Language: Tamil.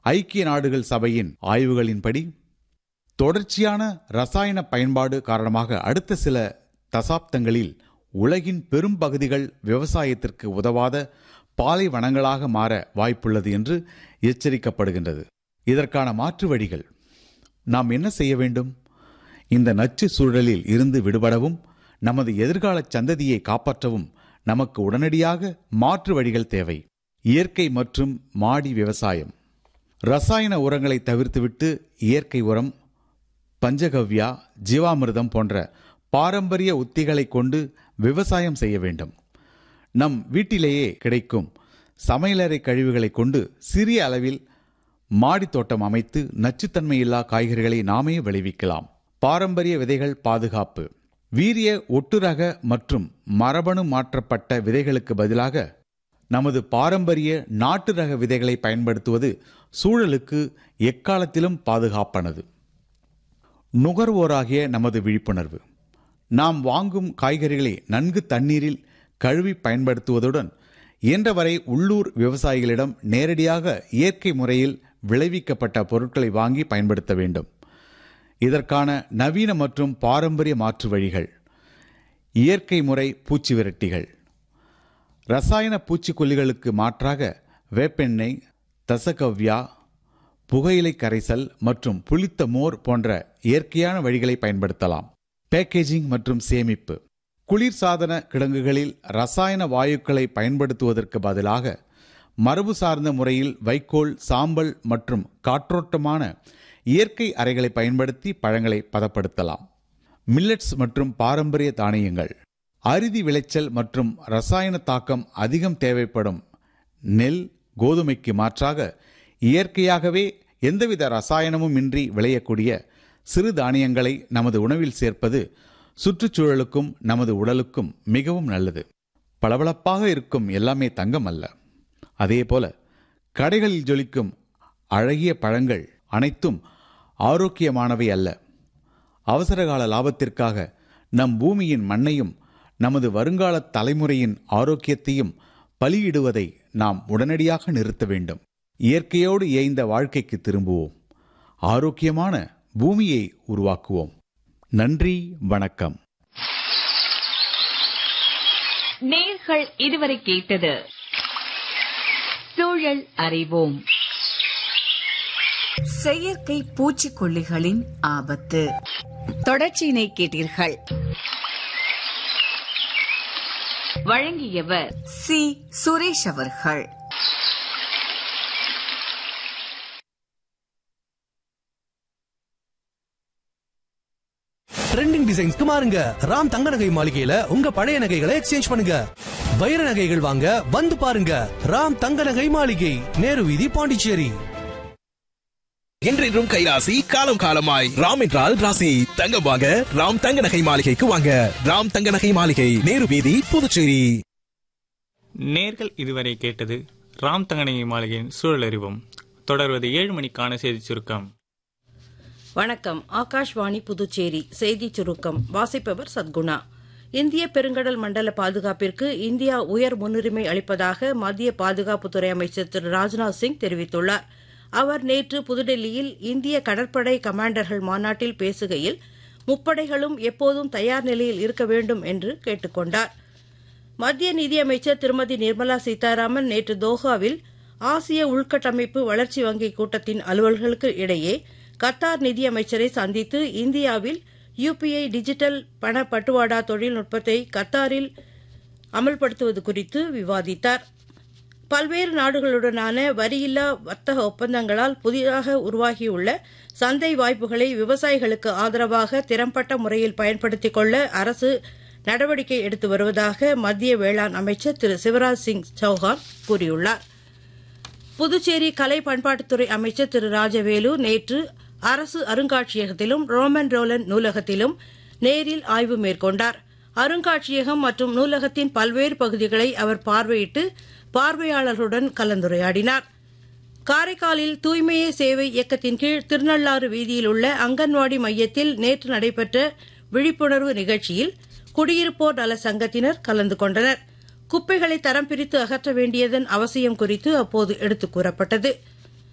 ஐக்கிய நாடுகள் சபையின் ஆய்வுகளின்படி தொடர்ச்சியான ரசாயன பயன்பாடு காரணமாக அடுத்த சில தசாப்தங்களில் உலகின் பெரும் பகுதிகள் விவசாயத்திற்கு உதவாத பாலைவனங்களாக மாற வாய்ப்புள்ளது என்று எச்சரிக்கப்படுகின்றது இதற்கான மாற்று வழிகள் நாம் என்ன செய்ய வேண்டும் இந்த நச்சு சூழலில் இருந்து விடுபடவும் நமது எதிர்கால சந்ததியை காப்பாற்றவும் நமக்கு உடனடியாக மாற்று வழிகள் தேவை இயற்கை மற்றும் மாடி விவசாயம் ரசாயன உரங்களை தவிர்த்துவிட்டு இயற்கை உரம் பஞ்சகவ்யா ஜீவாமிர்தம் போன்ற பாரம்பரிய உத்திகளை கொண்டு விவசாயம் செய்ய வேண்டும் நம் வீட்டிலேயே கிடைக்கும் சமையலறை கழிவுகளை கொண்டு சிறிய அளவில் மாடி தோட்டம் அமைத்து நச்சுத்தன்மையில்லா காய்கறிகளை நாமே விளைவிக்கலாம் பாரம்பரிய விதைகள் பாதுகாப்பு வீரிய ஒட்டுரக மற்றும் மரபணு மாற்றப்பட்ட விதைகளுக்கு பதிலாக நமது பாரம்பரிய நாட்டு ரக விதைகளை பயன்படுத்துவது சூழலுக்கு எக்காலத்திலும் பாதுகாப்பானது நுகர்வோராகிய நமது விழிப்புணர்வு நாம் வாங்கும் காய்கறிகளை நன்கு தண்ணீரில் கழுவி பயன்படுத்துவதுடன் இயன்றவரை உள்ளூர் விவசாயிகளிடம் நேரடியாக இயற்கை முறையில் விளைவிக்கப்பட்ட பொருட்களை வாங்கி பயன்படுத்த வேண்டும் இதற்கான நவீன மற்றும் பாரம்பரிய மாற்று வழிகள் இயற்கை முறை பூச்சி விரட்டிகள் ரசாயன பூச்சிக்கொல்லிகளுக்கு மாற்றாக வேப்பெண்ணெய் தசகவ்யா புகையிலை கரைசல் மற்றும் புளித்த மோர் போன்ற இயற்கையான வழிகளை பயன்படுத்தலாம் பேக்கேஜிங் மற்றும் சேமிப்பு குளிர்சாதன கிடங்குகளில் ரசாயன வாயுக்களை பயன்படுத்துவதற்கு பதிலாக மரபு சார்ந்த முறையில் வைக்கோல் சாம்பல் மற்றும் காற்றோட்டமான இயற்கை அறைகளை பயன்படுத்தி பழங்களை பதப்படுத்தலாம் மில்லட்ஸ் மற்றும் பாரம்பரிய தானியங்கள் அரிதி விளைச்சல் மற்றும் ரசாயன தாக்கம் அதிகம் தேவைப்படும் நெல் கோதுமைக்கு மாற்றாக இயற்கையாகவே எந்தவித ரசாயனமும் இன்றி விளையக்கூடிய சிறு தானியங்களை நமது உணவில் சேர்ப்பது சுற்றுச்சூழலுக்கும் நமது உடலுக்கும் மிகவும் நல்லது பளபளப்பாக இருக்கும் எல்லாமே தங்கம் அல்ல அதேபோல கடைகளில் ஜொலிக்கும் அழகிய பழங்கள் அனைத்தும் ஆரோக்கியமானவை அல்ல அவசரகால லாபத்திற்காக நம் பூமியின் மண்ணையும் நமது வருங்கால தலைமுறையின் ஆரோக்கியத்தையும் பலியிடுவதை நாம் உடனடியாக நிறுத்த வேண்டும் இயற்கையோடு இயைந்த வாழ்க்கைக்கு திரும்புவோம் ஆரோக்கியமான பூமியை உருவாக்குவோம் நன்றி வணக்கம் நேர்கள் இதுவரை கேட்டது சூழல் அறிவோம் செயற்கை பூச்சிக்கொல்லிகளின் ஆபத்து தொடர்ச்சியினை கேட்டீர்கள் வழங்கியவர் சி சுரேஷ் அவர்கள் ட்ரெண்டிங் டிசைன்ஸ்க்கு மாறுங்க ராம் தங்க நகை மாளிகையில உங்க பழைய நகைகளை எக்ஸ்சேஞ்ச் பண்ணுங்க வைர நகைகள் வாங்க வந்து பாருங்க ராம் தங்க நகை மாளிகை நேரு வீதி பாண்டிச்சேரி என்றென்றும் கைராசி காலம் காலமாய் ராம் என்றால் ராசி தங்கம் வாங்க ராம் தங்க நகை மாளிகைக்கு வாங்க ராம் தங்க நகை மாளிகை நேரு வீதி புதுச்சேரி நேர்கள் இதுவரை கேட்டது ராம் தங்கநகை மாளிகையின் சூழல் அறிவோம் தொடர்வது ஏழு மணிக்கான செய்திச் சுருக்கம் வணக்கம் ஆகாஷ்வாணி புதுச்சேரி செய்திச் சுருக்கம் வாசிப்பவர் சத்குணா இந்திய பெருங்கடல் மண்டல பாதுகாப்பிற்கு இந்தியா உயர் முன்னுரிமை அளிப்பதாக மத்திய பாதுகாப்புத்துறை அமைச்சர் திரு ராஜ்நாத் சிங் தெரிவித்துள்ளார் அவர் நேற்று புதுடெல்லியில் இந்திய கடற்படை கமாண்டர்கள் மாநாட்டில் பேசுகையில் முப்படைகளும் எப்போதும் தயார் நிலையில் இருக்க வேண்டும் என்று கேட்டுக் கொண்டார் மத்திய நிதியமைச்சர் திருமதி நிர்மலா சீதாராமன் நேற்று தோஹாவில் ஆசிய உள்கட்டமைப்பு வளர்ச்சி வங்கி கூட்டத்தின் அலுவல்களுக்கு இடையே கத்தார் நிதியமைச்சரை சந்தித்து இந்தியாவில் யுபிஐ டிஜிட்டல் பண பட்டுவாடா தொழில்நுட்பத்தை கத்தாரில் அமல்படுத்துவது குறித்து விவாதித்தார் பல்வேறு நாடுகளுடனான வரியில்லா வர்த்தக ஒப்பந்தங்களால் புதிதாக உருவாகியுள்ள சந்தை வாய்ப்புகளை விவசாயிகளுக்கு ஆதரவாக திறம்பட்ட முறையில் பயன்படுத்திக் கொள்ள அரசு நடவடிக்கை எடுத்து வருவதாக மத்திய வேளாண் அமைச்சர் திரு சிவராஜ் சிங் சௌஹான் கூறியுள்ளார் புதுச்சேரி கலை பண்பாட்டுத்துறை அமைச்சர் திரு ராஜவேலு நேற்று அரசு அருங்காட்சியகத்திலும் ரோமன் ரோலன் நூலகத்திலும் நேரில் ஆய்வு மேற்கொண்டார் அருங்காட்சியகம் மற்றும் நூலகத்தின் பல்வேறு பகுதிகளை அவர் பார்வையிட்டு பார்வையாளர்களுடன் கலந்துரையாடினார் காரைக்காலில் தூய்மையே சேவை இயக்கத்தின் கீழ் திருநள்ளாறு வீதியில் உள்ள அங்கன்வாடி மையத்தில் நேற்று நடைபெற்ற விழிப்புணர்வு நிகழ்ச்சியில் குடியிருப்போர் நல சங்கத்தினர் கலந்து கொண்டனர் குப்பைகளை தரம் பிரித்து அகற்ற வேண்டியதன் அவசியம் குறித்து அப்போது எடுத்துக் கூறப்பட்டது